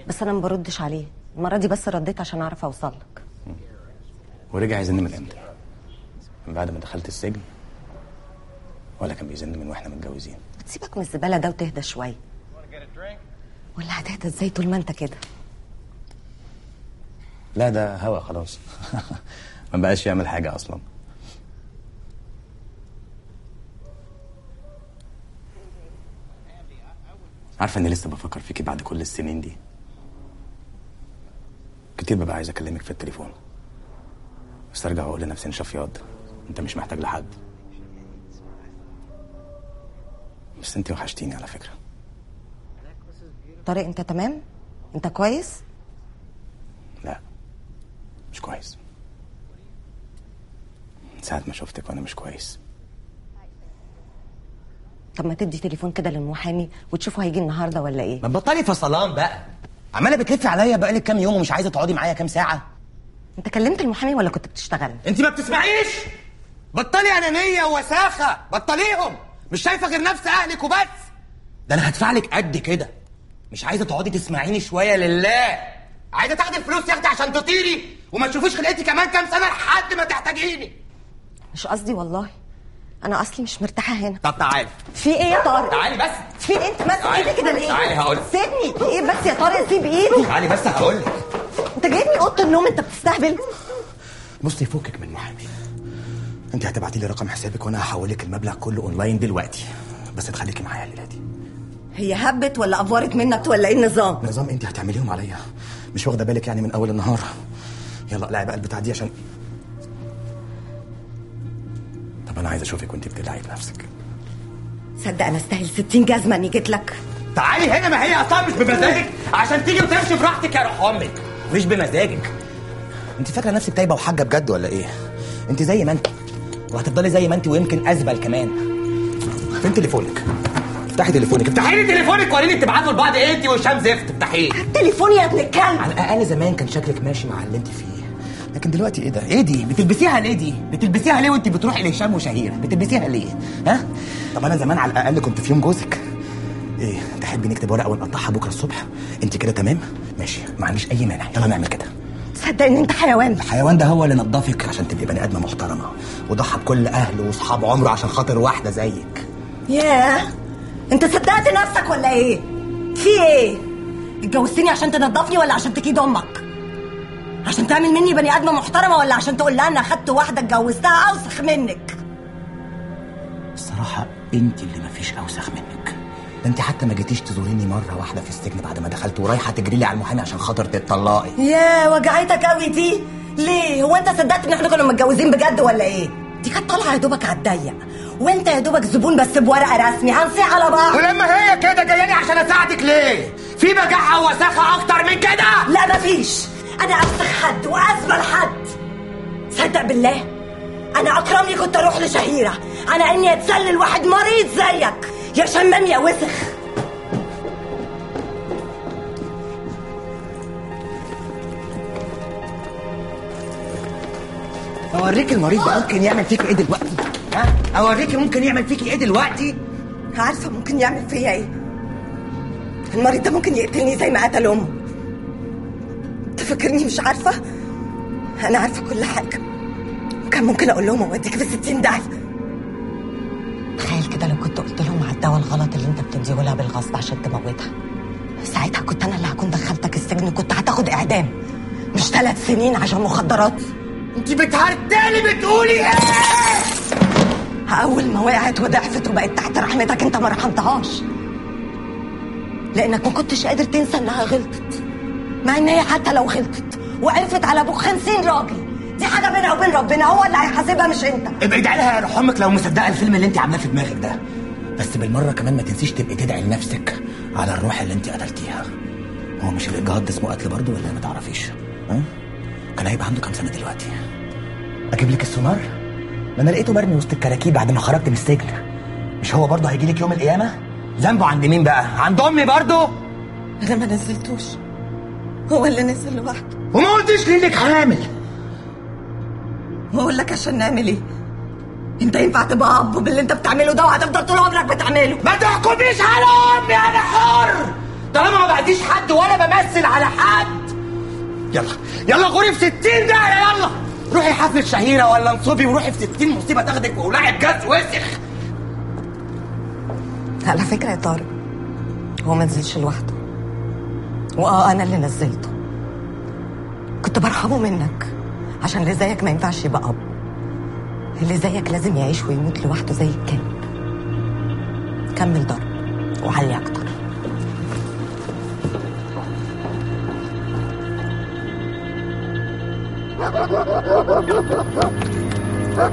بس انا ما بردش عليه المره دي بس رديت عشان اعرف اوصل لك ورجع يزن من امتى من بعد ما دخلت السجن ولا كان بيزن من واحنا متجوزين تسيبك من الزباله ده وتهدى شويه ولا هتهدى ازاي طول ما انت كده لا ده هوا خلاص ما بقاش يعمل حاجه اصلا عارفه اني لسه بفكر فيكي بعد كل السنين دي كتير ببقى عايز اكلمك في التليفون بس ارجع واقول لنفسي ان شفياض انت مش محتاج لحد بس انت وحشتيني على فكره طارق انت تمام انت كويس لا مش كويس من ساعة ما شفتك وانا مش كويس طب ما تدي تليفون كده للمحامي وتشوفه هيجي النهارده ولا ايه ما تبطلي فصلان بقى عماله بتلفي عليا بقالك كام يوم ومش عايزه تقعدي معايا كام ساعه انت كلمت المحامي ولا كنت بتشتغل انت ما بتسمعيش بطلي انانيه ووساخه بطليهم مش شايفه غير نفس اهلك وبس ده انا هدفع لك قد كده مش عايزه تقعدي تسمعيني شويه لله عايزه تاخدي الفلوس يا اختي عشان تطيري وما تشوفيش خلقتي كمان كام سنه لحد ما تحتاجيني مش قصدي والله انا اصلي مش مرتاحه هنا طب تعالي في ايه يا طارق تعالي بس في ايه انت ماسك تعالي. ايدي كده ليه تعالي هقولك. سيبني في ايه بس يا طارق سيب ايدي تعالي بس هقول لك انت جايبني اوضه النوم انت بتستهبل بصي فكك من محامي انت هتبعتي لي رقم حسابك وانا هحولك المبلغ كله اونلاين دلوقتي بس تخليكي معايا الليله دي هي هبت ولا افورت منك ولا ايه النظام نظام انت هتعمليهم عليا مش واخده بالك يعني من اول النهار يلا اقلعي بقى البتاع دي عشان طب انا عايز اشوفك وانت بتدعي بنفسك صدق انا استاهل 60 جزمه اني جيت لك تعالي هنا ما هي اصلا مش بمزاجك عشان تيجي وتمشي براحتك يا روح امك مش بمزاجك انت فاكره نفسك تايبه وحاجه بجد ولا ايه انت زي ما انت وهتفضلي زي ما انت ويمكن ازبل كمان فين تليفونك افتحي تليفونك افتحي لي تليفونك وريني بتبعتوا لبعض ايه انت وهشام زفت افتحيه تليفوني يا ابن الكلب على الاقل زمان كان شكلك ماشي مع اللي انت فيه لكن دلوقتي ايه ده ايه دي بتلبسيها ليه دي بتلبسيها ليه وانت بتروحي لهشام وشهير بتلبسيها ليه ها طب انا زمان على الاقل كنت في يوم جوزك ايه تحبي نكتب ورقه ونقطعها بكره الصبح انت كده تمام ماشي ما عنديش اي مانع يلا نعمل كده تصدق ان انت حيوان الحيوان ده هو اللي نضفك عشان تبقي بني ادمه محترمه وضحى بكل اهله واصحاب عمره عشان خاطر واحده زيك ياه انت صدقت نفسك ولا ايه في ايه اتجوزتني عشان تنضفني ولا عشان تكيد امك عشان تعمل مني بني ادمه محترمه ولا عشان تقول لها انا اخدت واحده اتجوزتها اوسخ منك الصراحه انت اللي مفيش اوسخ منك ده انت حتى ما جيتيش تزوريني مره واحده في السجن بعد ما دخلت ورايحه تجري لي على المحامي عشان خاطر تتطلقي ياه وجعتك قوي دي ليه هو انت صدقت ان احنا كنا متجوزين بجد ولا ايه دي كانت طالعه يا دوبك على الضيق وانت يا دوبك زبون بس بورقه رسمي هنصيح على بعض ولما هي كده جاياني عشان اساعدك ليه في بجاحه ووساخه اكتر من كده لا مفيش انا اوسخ حد وازبل حد صدق بالله انا اكرم لي كنت اروح لشهيره على اني اتسلل واحد مريض زيك يا شمام يا وسخ اوريك المريض ده ممكن يعمل فيك ايه دلوقتي ها اوريك ممكن يعمل فيك ايه دلوقتي عارفه ممكن يعمل فيا ايه المريض ده ممكن يقتلني زي ما قتل امه تفكرني مش عارفه انا عارفه كل حاجه وكان ممكن اقول لهم اوديك في 60 داهيه تخيل كده لو كنت قلت لهم على الدواء الغلط اللي انت بتديه لها بالغصب عشان تموتها ساعتها كنت انا اللي هكون دخلتك السجن وكنت هتاخد اعدام مش ثلاث سنين عشان مخدرات انت بتهرتلي بتقولي ايه اول ما وقعت وضعفت وبقت تحت رحمتك انت ما رحمتهاش لانك ما كنتش قادر تنسى انها غلطت مع ان هي حتى لو غلطت وعرفت على ابوك خمسين راجل دي حاجه بينها وبين ربنا هو اللي هيحاسبها مش انت ابعد عنها يا روح امك لو مصدقه الفيلم اللي انت عاملاه في دماغك ده بس بالمره كمان ما تنسيش تبقي تدعي لنفسك على الروح اللي انت قتلتيها هو مش الاجهاض ده اسمه قتل برضه ولا ما تعرفيش ها كان هيبقى عنده كام سنه دلوقتي اجيب لك السونار ما انا لقيته مرمي وسط الكراكيب بعد ما خرجت من السجن مش هو برضه هيجي لك يوم القيامه ذنبه عند مين بقى عند امي برضه انا ما نزلتوش هو اللي نزل لوحده وما قلتش ليه انك حامل واقول لك عشان نعمل ايه انت ينفع تبقى اب باللي انت بتعمله ده وهتفضل طول عمرك بتعمله ما تحكميش على امي انا حر طالما ما بعديش حد ولا بمثل على حد يلا يلا غوري في 60 دقيقة يلا روحي حفلة شهيرة ولا انصبي وروحي في 60 مصيبة تاخدك ولاعب جاز وسخ على فكرة يا طارق هو ما نزلش لوحده واه انا اللي نزلته كنت برحمه منك عشان اللي زيك ما ينفعش يبقى اب اللي زيك لازم يعيش ويموت لوحده زي الكلب كمل ضرب وعلي اكتر